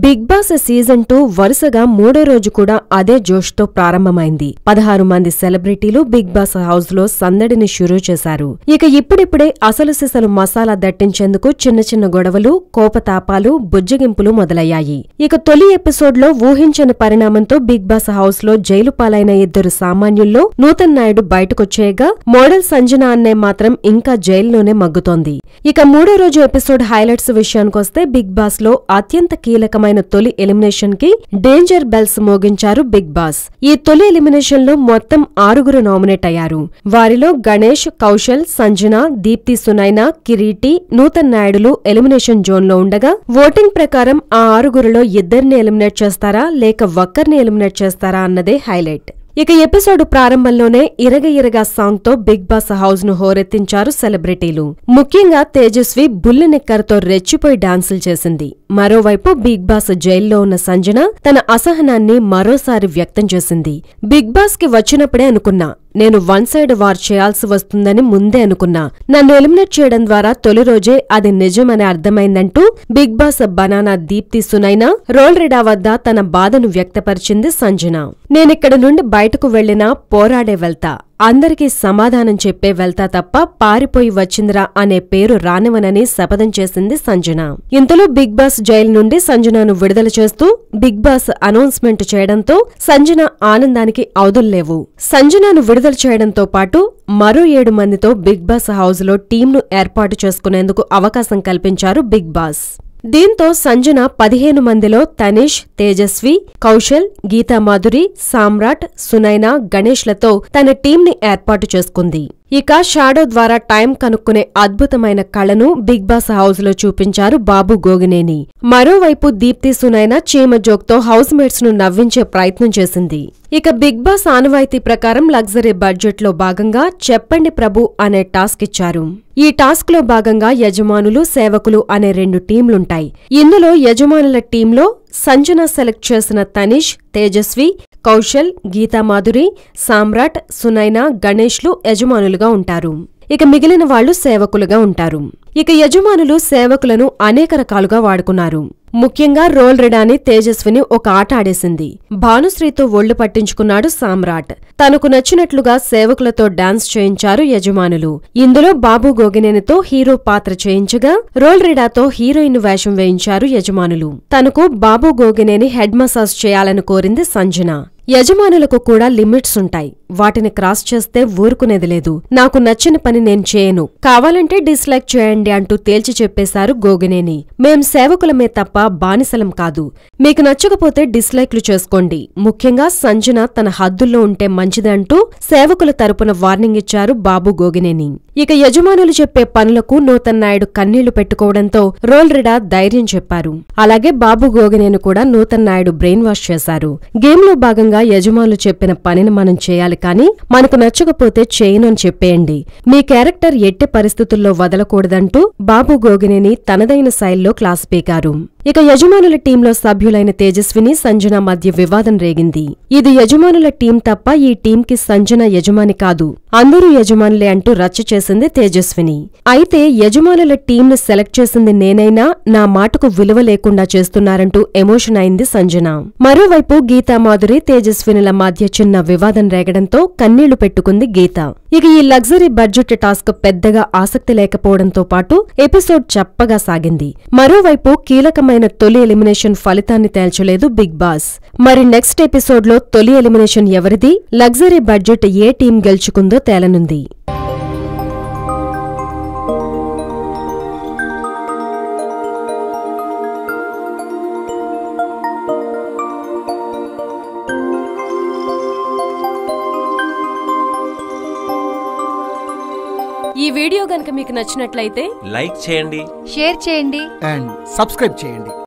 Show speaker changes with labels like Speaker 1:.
Speaker 1: big boss season two వరుసగా మూడో రోజు కూడా అదే జోష్తో ప్రారంభమైంది పదహారు మంది సెలబ్రిటీలు బిగ్ బాస్ హౌస్ లో సందడిని షురూ చేశారు ఇక ఇప్పుడిప్పుడే అసలు సిసలు మసాలా దట్టించేందుకు చిన్న చిన్న గొడవలు కోపతాపాలు బుజ్జగింపులు మొదలయ్యాయి ఇక తొలి ఎపిసోడ్ లో ఊహించని పరిణామంతో బిగ్ బాస్ హౌస్ లో జైలు పాలైన ఇద్దరు సామాన్యుల్లో నూతన్ నాయుడు బయటకొచ్చేయగా మోడల్ సంజన అన్నే మాత్రం ఇంకా జైల్లోనే మగ్గుతోంది ఇక మూడో రోజు ఎపిసోడ్ హైలైట్స్ విషయానికొస్తే బిగ్ బాస్ లో అత్యంత కీలకమైన తొలి ఎలిమినేషన్ కి డేంజర్ బెల్స్ మోగించారు బిగ్ బాస్ ఈ తొలి ఎలిమినేషన్ లో మొత్తం ఆరుగురు నామినేట్ అయ్యారు వారిలో గణేష్ కౌశల్ సంజన దీప్తి సునైనా కిరీటి నూతన్ నాయుడులు ఎలిమినేషన్ జోన్ లో ఉండగా ఓటింగ్ ప్రకారం ఆ ఆరుగురిలో ఇద్దరిని ఎలిమినేట్ చేస్తారా లేక ఒక్కరిని ఎలిమినేట్ చేస్తారా అన్నదే హైలైట్ ఇక ఎపిసోడ్ ప్రారంభంలోనే ఇరగ ఇరగా సాంగ్ తో బిగ్ బాస్ హౌస్ ను హోరెత్తించారు సెలబ్రిటీలు ముఖ్యంగా తేజస్వి బుల్లి నిక్కర్తో రెచ్చిపోయి డాన్సులు చేసింది మరోవైపు బిగ్ బాస్ జైల్లో ఉన్న సంజన తన అసహనాన్ని మరోసారి వ్యక్తం చేసింది బిగ్ బాస్ కి వచ్చినప్పుడే అనుకున్నా నేను వన్ సైడ్ వార్ చేయాల్సి వస్తుందని ముందే అనుకున్నా నన్ను ఎలిమినేట్ చేయడం ద్వారా తొలి రోజే అది నిజమని అర్థమైందంటూ Bigg Boss banana Deepti Sunaina Roll Rida వద్ద తన బాధను వ్యక్తపరిచింది సంజన నేనిక్కడ నుండి బయటకు వెళ్లినా పోరాడే వెళ్తా అందరికీ సమాధానం చెప్పే వెళ్తా తప్ప పారిపోయి వచ్చిందిరా అనే పేరు రానివనని శపథం చేసింది సంజన ఇంతలో బిగ్ బాస్ జైలు నుండి సంజనను విడుదల చేస్తూ బిగ్ బాస్ అనౌన్స్మెంట్ చేయడంతో సంజన ఆనందానికి అవధుల్లేవు సంజనను విడుదల చేయడంతో పాటు మరో ఏడు మందితో బిగ్ బాస్ హౌస్ లో టీంను ఏర్పాటు చేసుకునేందుకు అవకాశం కల్పించారు బిగ్ బాస్ దీంతో సంజన పదిహేను మందిలో తనీష్ తేజస్వి కౌశల్ గీతామాధురి సామ్రాట్ సునైనా గణేష్లతో తన టీంని ఏర్పాటు చేసుకుంది ఇక షాడో ద్వారా టైం కనుక్కునే అద్భుతమైన కళను బిగ్ బాస్ హౌస్ లో చూపించారు బాబు గోగినేని మరోవైపు దీప్తి సునైనా చీమ జోక్తో హౌస్ మేట్స్ ను నవ్వించే ప్రయత్నం చేసింది ఇక బిగ్ బాస్ ఆనవాయితీ ప్రకారం లగ్జరీ బడ్జెట్ లో భాగంగా చెప్పండి ప్రభు అనే టాస్క్ ఇచ్చారు ఈ టాస్క్ లో భాగంగా యజమానులు సేవకులు అనే రెండు టీంలుంటాయి ఇందులో యజమానుల టీంలో సంజన సెలెక్ట్ చేసిన తనీష్ తేజస్వి కౌశల్ గీతామాధురి సామ్రాట్ సునైనా గణేష్లు యజమానులుగా ఉంటారు ఇక మిగిలిన వాళ్లు సేవకులుగా ఉంటారు ఇక యజమానులు సేవకులను అనేక రకాలుగా వాడుకున్నారు ముఖ్యంగా రోల్ రిడాని తేజస్విని ఒక ఆట ఆడేసింది భానుశ్రీతో ఒళ్లు పట్టించుకున్నాడు సామ్రాట్ తనకు నచ్చినట్లుగా సేవకులతో డాన్స్ చేయించారు యజమానులు ఇందులో బాబు గోగినేనితో హీరో పాత్ర చేయించగా రోల్ రిడాతో హీరోయిన్ వేషం వేయించారు యజమానులు తనకు బాబు గోగినేని హెడ్ మసాజ్ చేయాలని కోరింది సంజన యజమానులకు కూడా లిమిట్స్ ఉంటాయి వాటిని క్రాస్ చేస్తే ఊరుకునేది లేదు నాకు నచ్చిన పని నేను చేయను కావాలంటే డిస్లైక్ చేయండి అంటూ తేల్చి చెప్పేశారు గోగినేని మేం సేవకులమే తప్ప బానిసలం కాదు మీకు నచ్చకపోతే డిస్లైక్లు చేసుకోండి ముఖ్యంగా సంజన తన హద్దుల్లో ఉంటే మంచిది అంటూ సేవకుల తరపున వార్నింగ్ ఇచ్చారు బాబు గోగినేని ఇక యజమానులు చెప్పే పనులకు నూతన్ నాయుడు కన్నీళ్లు పెట్టుకోవడంతో రోల్ రిడా ధైర్యం చెప్పారు అలాగే బాబు గోగినేని కూడా నూతన్ నాయుడు బ్రెయిన్ వాష్ చేశారు గేమ్ లో భాగంగా యజమానులు చెప్పిన పనిని మనం చేయాలి కానీ మనకు నచ్చకపోతే చేయను అని చెప్పేయండి మీ క్యారెక్టర్ ఎట్టి పరిస్థితుల్లో వదలకూడదంటూ బాబు గోగినేని తనదైన శైలిలో క్లాస్ పీకారు ఇక యజమానుల టీంలో సభ్యులైన తేజస్విని సంజన మధ్య వివాదం రేగింది ఇది యజమానుల టీం తప్ప ఈ టీంకి సంజన యజమాని కాదు అందరూ యజమానులే అంటూ రచ్చ చేసింది తేజస్విని అయితే యజమానుల టీంను సెలెక్ట్ చేసింది నేనైనా నా మాటకు విలువ లేకుండా చేస్తున్నారంటూ ఎమోషన్ అయింది సంజన మరోవైపు గీతామాధురి తేజస్వినుల మధ్య చిన్న వివాదం రేగడంతో కన్నీళ్లు పెట్టుకుంది గీత ఇక ఈ లగ్జరీ బడ్జెట్ టాస్క్ పెద్దగా ఆసక్తి లేకపోవడంతో పాటు ఎపిసోడ్ చప్పగా సాగింది మరోవైపు కీలకమైన తొలి ఎలిమినేషన్ ఫలితాన్ని తేల్చలేదు బిగ్ బాస్ మరి నెక్స్ట్ ఎపిసోడ్లో తొలి ఎలిమినేషన్ ఎవరిది లగ్జరీ బడ్జెట్ ఏ టీం గెలుచుకుందో తేలనుంది ఈ వీడియో గనక మీకు నచ్చినట్లయితే
Speaker 2: లైక్ చేయండి
Speaker 3: షేర్ చేయండి
Speaker 4: అండ్ సబ్స్క్రైబ్ చేయండి